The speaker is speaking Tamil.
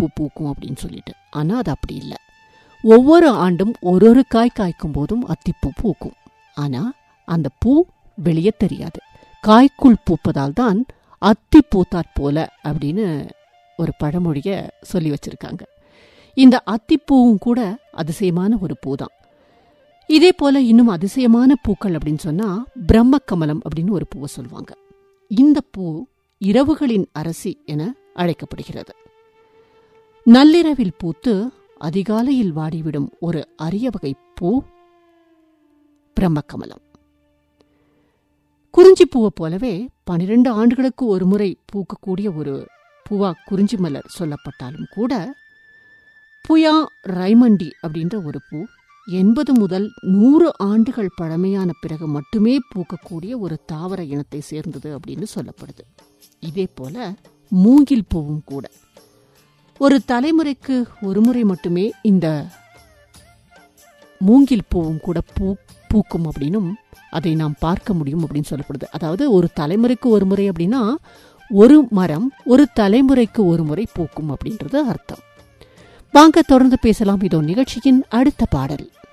அத்திப்பூ பூக்கும் அப்படின்னு சொல்லிட்டு ஆனால் அது அப்படி இல்லை ஒவ்வொரு ஆண்டும் ஒரு ஒரு காய் காய்க்கும் போதும் அத்திப்பூ பூக்கும் ஆனால் அந்த பூ வெளியே தெரியாது காய்க்குள் பூப்பதால் தான் அத்தி பூத்தாற் போல அப்படின்னு ஒரு பழமொழியை சொல்லி வச்சிருக்காங்க இந்த அத்திப்பூவும் கூட அதிசயமான ஒரு பூ தான் இதே போல இன்னும் அதிசயமான பூக்கள் அப்படின்னு சொன்னா பிரம்ம கமலம் அப்படின்னு ஒரு பூவை சொல்லுவாங்க இந்த பூ இரவுகளின் அரசி என அழைக்கப்படுகிறது நள்ளிரவில் பூத்து அதிகாலையில் வாடிவிடும் ஒரு அரிய வகை பூ பிரம்மக்கமலம் குறிஞ்சி பூவை போலவே பனிரெண்டு ஆண்டுகளுக்கு ஒரு முறை பூக்கக்கூடிய ஒரு பூவா குறிஞ்சி மலர் சொல்லப்பட்டாலும் கூட புயா ரைமண்டி அப்படின்ற ஒரு பூ எண்பது முதல் நூறு ஆண்டுகள் பழமையான பிறகு மட்டுமே பூக்கக்கூடிய ஒரு தாவர இனத்தை சேர்ந்தது அப்படின்னு சொல்லப்படுது இதே போல மூங்கில் பூவும் கூட ஒரு தலைமுறைக்கு ஒரு முறை மட்டுமே இந்த மூங்கில் பூவும் கூட பூ பூக்கும் அப்படின்னும் அதை நாம் பார்க்க முடியும் அப்படின்னு சொல்லப்படுது அதாவது ஒரு தலைமுறைக்கு ஒரு முறை அப்படின்னா ஒரு மரம் ஒரு தலைமுறைக்கு ஒரு முறை பூக்கும் அப்படின்றது அர்த்தம் வாங்க தொடர்ந்து பேசலாம் இதோ நிகழ்ச்சியின் அடுத்த பாடல்